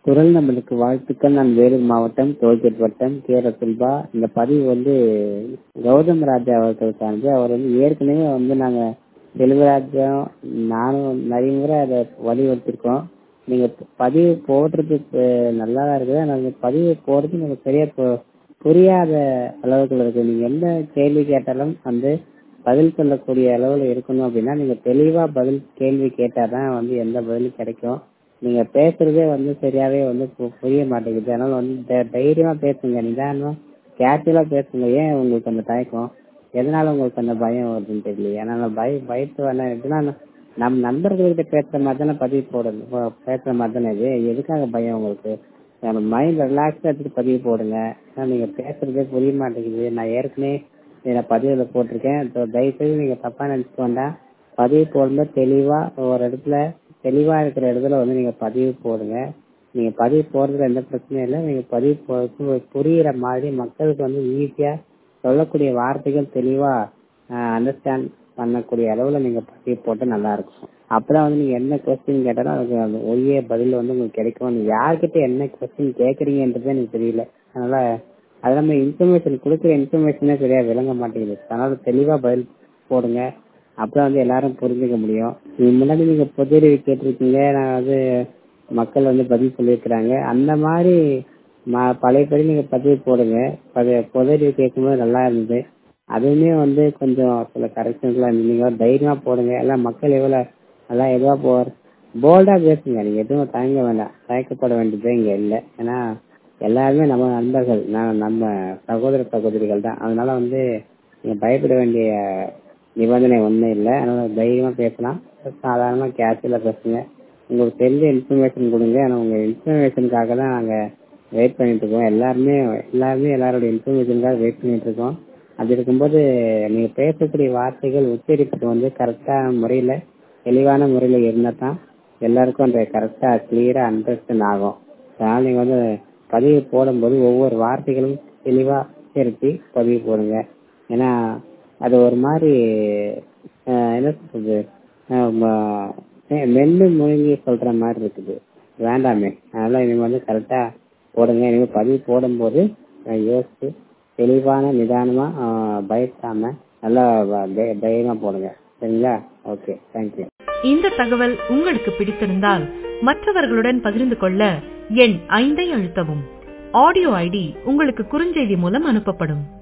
குரல் நம்மளுக்கு வாழ்த்துக்கள் நான் வேலூர் மாவட்டம் டோல்கேட் வட்டம் கே ரசுல்பா இந்த பதிவு வந்து கௌதம் ராஜா அவர்களுக்கானது அவர் வந்து ஏற்கனவே வந்து நாங்க செல்வராஜம் நானும் நிறைய முறை அதை வலியுறுத்திருக்கோம் நீங்க பதிவு போடுறதுக்கு நல்லா தான் இருக்குது ஆனால் அந்த பதிவு போடுறது எனக்கு சரியா பு- புரியாத அளவுக்குள்ள இருக்கு நீங்க எந்த கேள்வி கேட்டாலும் வந்து பதில் சொல்லக்கூடிய அளவுல இருக்கணும் அப்படின்னா நீங்க தெளிவா பதில் கேள்வி கேட்டாதான் வந்து எந்த பதிலும் கிடைக்கும் நீங்க பேசுறதே வந்து சரியாவே வந்து பு- புரிய மாட்டேங்குது அதனால வந்து தை- தைரியமா பேசுங்க நிதானமா கேஷுவலா பேசுங்க ஏன் உங்களுக்கு அந்த தயக்கம் எதனால உங்களுக்கு அந்த பயம் வருதுன்னு தெரியல ஏன்னா நான் பய பயத்து வேணாம் எப்படின்னா நம்ம நண்பர்கள்கிட்ட பேசுற மாதிரி தானே பதிவு போடணும் ப- பேசுற மாதிரி தானே இது எதுக்காக பயம் உங்களுக்கு நம்ம மைண்ட் ரிலாக்ஸா எடுத்துட்டு பதிவு போடுங்க ஆனா நீங்க பேசுறதே புரிய மாட்டேங்குது நான் ஏற்கனவே இதை பதிவுல போட்டிருக்கேன் So, தயவு செய்து நீங்க தப்பா நினைச்சுக்க வேண்டாம் பதிவு போடும்போது தெளிவா ஒரு இடத்துல தெளிவா இருக்கிற இடத்துல வந்து நீங்க பதிவு போடுங்க நீங்க பதிவு போடுறதுல எந்த பிரச்சனையும் இல்லை நீங்க பதிவு போடுறது புரியுற மாதிரி மக்களுக்கு வந்து ஈஸியா சொல்லக்கூடிய வார்த்தைகள் தெளிவா அண்டர்ஸ்டாண்ட் பண்ணக்கூடிய அளவுல நீங்க பதிவு போட்டு நல்லா இருக்கும் அப்பதான் வந்து நீங்க என்ன கொஸ்டின் கேட்டாலும் அதுக்கு அந்த ஒரே பதில் வந்து உங்களுக்கு கிடைக்கும் நீங்க யார்கிட்ட என்ன கொஸ்டின் கேக்குறீங்கன்றதே எனக்கு தெரியல அதனால அது நம்ம இன்ஃபர்மேஷன் கொடுக்குற இன்ஃபர்மேஷனே சரியா விளங்க மாட்டேங்குது அதனால தெளிவா பதில் போடுங்க அப்பதான் வந்து எல்லாரும் புரிஞ்சுக்க முடியும் இதுக்கு முன்னாடி நீங்க பொது அறிவு கேட்டிருக்கீங்க நான் வந்து மக்கள் வந்து பதில் சொல்லியிருக்கிறாங்க அந்த மாதிரி ம- பழையபடி நீங்க பதிவு போடுங்க பழைய பொது அறிவு கேட்கும்போது நல்லா இருந்தது அதுவுமே வந்து கொஞ்சம் சில கரெக்ஷன்ஸ்லாம் நீங்க தைரியமா போடுங்க எல்லாம் மக்கள் எவ்வளவு நல்லா எதுவா போவார் போல்டா பேசுங்க நீங்க எதுவும் தயங்க வேண்டாம் தயக்கப்பட வேண்டியதே இங்க இல்லை ஏன்னா எல்லாருமே நம்ம நண்பர்கள் நான் நம்ம சகோதர சகோதரிகள் தான் அதனால வந்து நீங்க பயப்பட வேண்டிய நிபந்தனை ஒண்ணும் இல்லை அதனால தைரியமா பேசலாம் சாதாரணமா கேஷுவலா பேசுங்க உங்களுக்கு தெரிஞ்ச இன்ஃபர்மேஷன் கொடுங்க ஆனா உங்க இன்ஃபர்மேஷனுக்காக தான் நாங்க வெயிட் பண்ணிட்டு இருக்கோம் எல்லாருமே எல்லாருமே எல்லாரோட இன்ஃபர்மேஷனுக்காக வெயிட் பண்ணிட்டு இருக்கோம் அப்படி இருக்கும்போது நீங்க பேசக்கூடிய வார்த்தைகள் உச்சரிப்புக்கு வந்து கரெக்டான முறையில தெளிவான முறையில இருந்தா தான் எல்லாருக்கும் அந்த கரெக்டா கிளியரா அண்டர்ஸ்டாண்ட் ஆகும் அதனால நீங்க வந்து பதிவு போடும்போது ஒவ்வொரு வார்த்தைகளும் தெளிவா உச்சரித்து பதிவு போடுங்க ஏன்னா அது ஒரு மாதிரி ஆஹ், என்ன சொல்றது ஆஹ், ம- மெ- மென்னு முழுங்கி சொல்ற மாதிரி இருக்குது வேண்டாமே அதனால நீங்க வந்து கரெக்டா போடுங்க நீங்க பதிவு போடும்போது ஆஹ், யோசிச்சு தெளிவான நிதானமா ஆஹ், பயப்படாம நல்லா வ- தை- தைரியமா போடுங்க சரிங்களா ஓகே தேங்க்யூ இந்த தகவல் உங்களுக்கு பிடித்திருந்தால் மற்றவர்களுடன் பகிர்ந்து கொள்ள எண் ஐந்தை அழுத்தவும் ஆடியோ ஐடி உங்களுக்கு குறுஞ்செய்தி மூலம் அனுப்பப்படும்